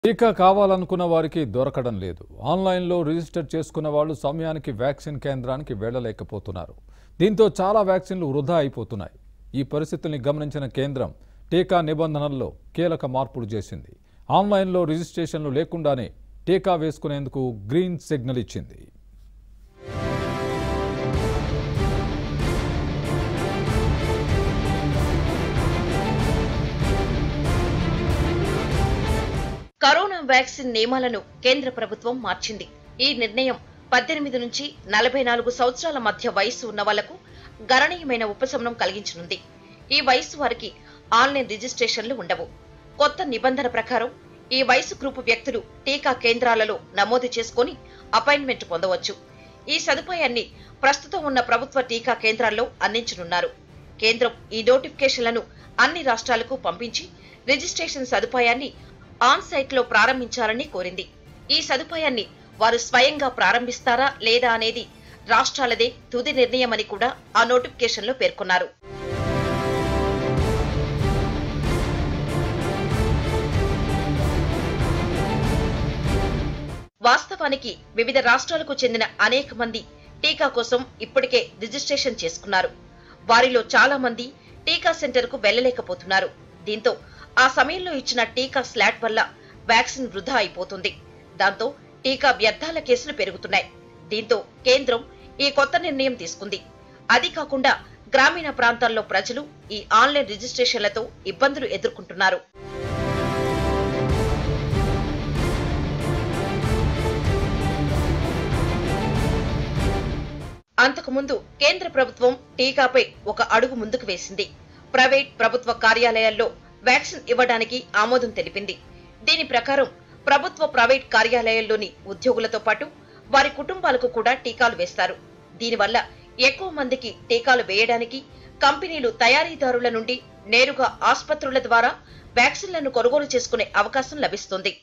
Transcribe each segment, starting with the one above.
టీకా కావాలనుకున్న వారికి దొరకడం లేదు ఆన్లైన్లో రిజిస్టర్ చేసుకున్న వాళ్ళు సమయానికి వ్యాక్సిన్ కేంద్రానికి వెళ్లలేకపోతున్నారు దీంతో చాలా వ్యాక్సిన్లు వృధా అయిపోతున్నాయి ఈ పరిస్థితుల్ని గమనించిన కేంద్రం టీకా నిబంధనల్లో కీలక మార్పులు చేసింది ఆన్లైన్లో రిజిస్ట్రేషన్లు లేకుండానే టీకా వేసుకునేందుకు గ్రీన్ సిగ్నల్ ఇచ్చింది కరోనా వ్యాక్సిన్ నియమాలను కేంద్ర ప్రభుత్వం మార్చింది ఈ నిర్ణయం పద్దెనిమిది నుంచి నలభై నాలుగు సంవత్సరాల మధ్య వయసు ఉన్న వాళ్లకు గణనీయమైన ఉపశమనం కలిగించనుంది ఈ వయసు వారికి ఆన్లైన్ రిజిస్ట్రేషన్లు ఉండవు కొత్త నిబంధన ప్రకారం ఈ వయసు గ్రూపు వ్యక్తులు టీకా కేంద్రాలలో నమోదు చేసుకుని అపాయింట్మెంట్ పొందవచ్చు ఈ సదుపాయాన్ని ప్రస్తుతం ఉన్న ప్రభుత్వ టీకా కేంద్రాల్లో అందించనున్నారు కేంద్రం ఈ నోటిఫికేషన్లను అన్ని రాష్ట్రాలకు పంపించి రిజిస్ట్రేషన్ సదుపాయాన్ని ఆన్ సైట్ లో ప్రారంభించాలని కోరింది ఈ సదుపాయాన్ని వారు స్వయంగా ప్రారంభిస్తారా లేదా అనేది రాష్ట్రాలదే తుది నిర్ణయమని కూడా ఆ నోటిఫికేషన్లో పేర్కొన్నారు వాస్తవానికి వివిధ రాష్ట్రాలకు చెందిన అనేక మంది టీకా కోసం ఇప్పటికే రిజిస్ట్రేషన్ చేసుకున్నారు వారిలో చాలా మంది టీకా సెంటర్ కు వెళ్లలేకపోతున్నారు దీంతో ఆ సమయంలో ఇచ్చిన టీకా స్లాట్ వల్ల వ్యాక్సిన్ వృధా అయిపోతుంది దాంతో టీకా వ్యర్థాల కేసులు పెరుగుతున్నాయి దీంతో కేంద్రం ఈ కొత్త నిర్ణయం తీసుకుంది అది కాకుండా గ్రామీణ ప్రాంతాల్లో ప్రజలు ఈ ఆన్లైన్ రిజిస్ట్రేషన్లతో ఇబ్బందులు ఎదుర్కొంటున్నారు అంతకుముందు కేంద్ర ప్రభుత్వం టీకాపై ఒక అడుగు ముందుకు వేసింది ప్రైవేట్ ప్రభుత్వ కార్యాలయాల్లో వ్యాక్సిన్ ఇవ్వడానికి ఆమోదం తెలిపింది దీని ప్రకారం ప్రభుత్వ ప్రైవేట్ కార్యాలయాల్లోని ఉద్యోగులతో పాటు వారి కుటుంబాలకు కూడా టీకాలు వేస్తారు దీనివల్ల ఎక్కువ మందికి టీకాలు వేయడానికి కంపెనీలు తయారీదారుల నుండి నేరుగా ఆసుపత్రుల ద్వారా వ్యాక్సిన్లను కొనుగోలు చేసుకునే అవకాశం లభిస్తుంది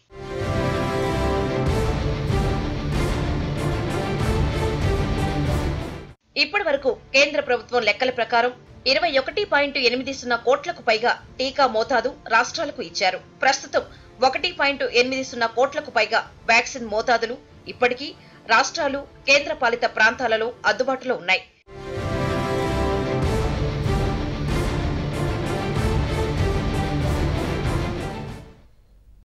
ఇప్పటి వరకు కేంద్ర ప్రభుత్వం లెక్కల ప్రకారం ఇరవై ఒకటి పాయింట్ ఎనిమిది సున్నా కోట్లకు పైగా టీకా మోతాదు రాష్ట్రాలకు ఇచ్చారు ప్రస్తుతం ఒకటి పాయింట్ ఎనిమిది సున్నా కోట్లకు పైగా వ్యాక్సిన్ మోతాదులు ఇప్పటికీ రాష్ట్రాలు కేంద్ర పాలిత ప్రాంతాలలో అందుబాటులో ఉన్నాయి